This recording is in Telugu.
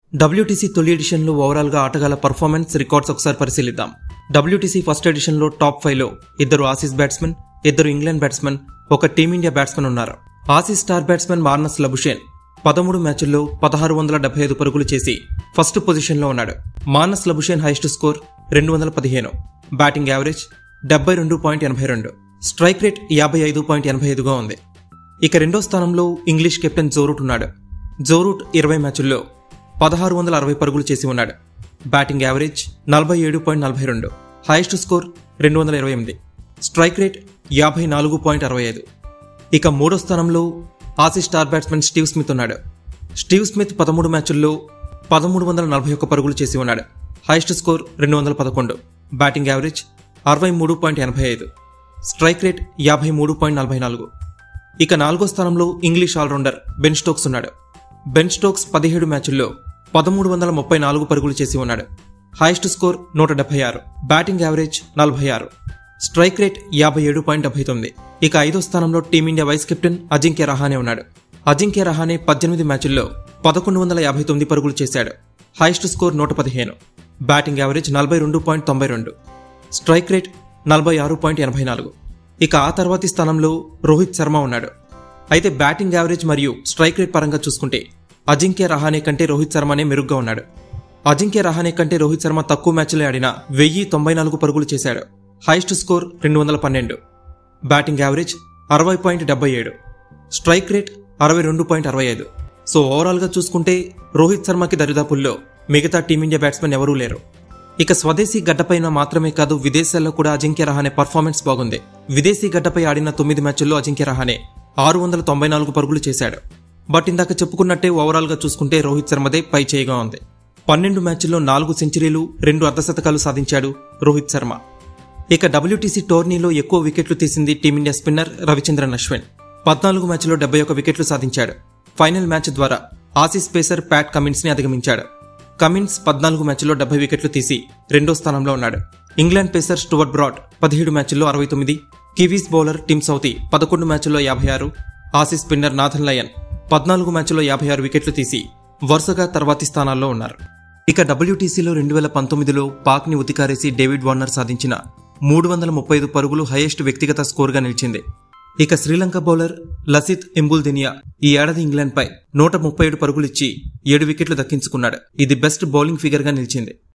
డబ్ల్యూటీసీ తొలి ఎడిషన్లో ఓవరాల్గా ఆటగాళ్ల పర్ఫార్మెన్స్ రికార్డ్స్ ఒకసారి పరిశీలిద్దాం డబ్ల్యూటీసీ ఫస్ట్ ఎడిషన్లో టాప్ ఫైవ్లో ఇద్దరు ఆసీస్ బ్యాట్స్మెన్ ఇద్దరు ఇంగ్లాండ్ బ్యాట్స్మెన్ ఒక టీమిండియా బ్యాట్స్మెన్ ఉన్నారు Aussies star batsmen Marnus Labuschagne పదమూడు మ్యాచుల్లో పదహారు వందల డెబ్బై ఐదు పరుగులు చేసి ఫస్ట్ పొజిషన్లో ఉన్నాడు మానస్ లబుషేన్ హైయెస్ట్ స్కోర్ రెండు వందల పదిహేను బ్యాటింగ్ యావరేజ్ డెబ్బై రెండు పాయింట్ ఎనభై రెండు స్ట్రైక్ రేట్ యాభై ఐదు పాయింట్ ఎనభై ఐదుగా ఉంది ఇక రెండో స్థానంలో ఇంగ్లీష్ కెప్టెన్ జోరూట్ ఉన్నాడు జోరూట్ ఇరవై మ్యాచుల్లో పదహారు వందల అరవై పరుగులు చేసి ఉన్నాడు బ్యాటింగ్ యావరేజ్ నలభై ఏడు పాయింట్ నలభై రెండు హైయెస్ట్ స్కోర్ రెండు వందల ఇరవై ఎనిమిది స్ట్రైక్ రేట్ యాభై నాలుగు పాయింట్ అరవై ఐదు ఇక మూడో స్థానంలో Aussie star batsmen Steve Smith ఉన్నాడు స్టీవ్ స్మిత్ పదమూడు మ్యాచుల్లో పదమూడు వందల నలభై ఒక్క పరుగులు చేసి ఉన్నాడు హైయెస్ట్ స్కోర్ రెండు వందల పదకొండు బ్యాటింగ్ యావరేజ్ అరవై మూడు పాయింట్ ఎనభై ఐదు స్ట్రైక్ రేట్ యాభై మూడు పాయింట్ నలభై నాలుగు ఇక నాలుగో స్థానంలో ఇంగ్లీష్ ఆల్రౌండర్ బెన్ స్టోక్స్ ఉన్నాడు బెన్ స్టోక్స్ పదిహేడు మ్యాచుల్లో పదమూడు వందల ముప్పై నాలుగు పరుగులు చేసి ఉన్నాడు హైయెస్ట్ స్కోర్ నూట డెబ్బై ఆరు బ్యాటింగ్ యావరేజ్ నలభై ఆరు స్ట్రైక్ రేట్ యాభై ఏడు పాయింట్ డెబ్బై తొమ్మిది ఇక ఐదో స్థానంలో team India vice captain Ajinkya Rahane ఉన్నాడు అజింక్య రహానే పద్దెనిమిది మ్యాచుల్లో పదకొండు వందల యాభై తొమ్మిది పరుగులు చేశాడు హైయెస్ట్ స్కోర్ నూట పదిహేను బ్యాటింగ్ యావరేజ్ నలభై రెండు పాయింట్ తొంభై రెండు స్ట్రైక్ రేట్ నలభై ఆరు పాయింట్ ఎనభై నాలుగు ఇక ఆ తర్వాతి స్థానంలో రోహిత్ శర్మ ఉన్నాడు అయితే బ్యాటింగ్ యావరేజ్ మరియు స్ట్రైక్ రేట్ పరంగా చూసుకుంటే అజింక్య రహానే కంటే రోహిత్ శర్మనే మెరుగ్గా ఉన్నాడు అజింక్య రహానే కంటే రోహిత్ శర్మ తక్కువ మ్యాచ్లే ఆడినా వెయ్యి తొంభై నాలుగు పరుగులు చేశాడు హైయెస్ట్ స్కోర్ రెండు వందల పన్నెండు బ్యాటింగ్ యావరేజ్ అరవై పాయింట్ డెబ్బై ఏడు స్ట్రైక్ రేట్ అరవై రెండు పాయింట్ అరవై ఐదు సో ఓవరాల్గా చూసుకుంటే రోహిత్ శర్మకి దరిదాపుల్లో మిగతా టీమిండియా బ్యాట్స్మెన్ ఎవరూ లేరు ఇక స్వదేశీ గడ్డపైన మాత్రమే కాదు విదేశాల్లో కూడా అజింక్య రహానే పర్ఫార్మెన్స్ బాగుంది విదేశీ గడ్డపై ఆడిన తొమ్మిది మ్యాచుల్లో అజింక్య రహానే ఆరు వందల తొంభై నాలుగు పరుగులు చేశాడు బట్ ఇందాక చెప్పుకున్నట్టే ఓవరాల్గా చూసుకుంటే రోహిత్ శర్మదే పై చేయిగా ఉంది పన్నెండు మ్యాచుల్లో నాలుగు సెంచరీలు రెండు అర్ధశతకాలు సాధించాడు రోహిత్ శర్మ ఇక డబ్ల్యూటీసీ టోర్నీలో ఎక్కువ వికెట్లు తీసింది టీమిండియా స్పిన్నర్ రవిచంద్రన్ అశ్విన్ పద్నాలుగు మ్యాచ్లో డెబ్బై ఒక వికెట్లు సాధించాడు ఫైనల్ మ్యాచ్ ద్వారా ఆసీస్ పేసర్ ప్యాట్ కమిన్స్ ని అధిగమించాడు కమిన్స్ పద్నాలుగు మ్యాచ్లో డెబ్బై వికెట్లు తీసి రెండో స్థానంలో ఉన్నాడు ఇంగ్లాండ్ పేసర్ స్టువర్ట్ బ్రాడ్ పదిహేడు మ్యాచ్ల్లో అరవై తొమ్మిది కివీస్ బౌలర్ టిమ్ సౌతి పదకొండు మ్యాచ్ల్లో యాభై ఆరు ఆసీస్ స్పిన్నర్ నాథన్ లయన్ పద్నాలుగు మ్యాచ్ల్లో యాభై ఆరు వికెట్లు తీసి వరుసగా తర్వాతి స్థానాల్లో ఉన్నారు ఇక డబ్ల్యూటీసీలో రెండు వేల పంతొమ్మిదిలో పాక్ని ఉతికారేసి డేవిడ్ వార్నర్ సాధించిన మూడు వందల ముప్పై ఐదు పరుగులు హైయెస్ట్ వ్యక్తిగత స్కోర్గా నిలిచింది ఇక శ్రీలంక బౌలర్ లసిత్ ఎంబుల్దినియా ఈ ఏడాది ఇంగ్లాండ్పై నూట ముప్పై ఏడు పరుగులిచ్చి ఏడు వికెట్లు దక్కించుకున్నాడు ఇది బెస్ట్ బౌలింగ్ ఫిగర్గా నిలిచింది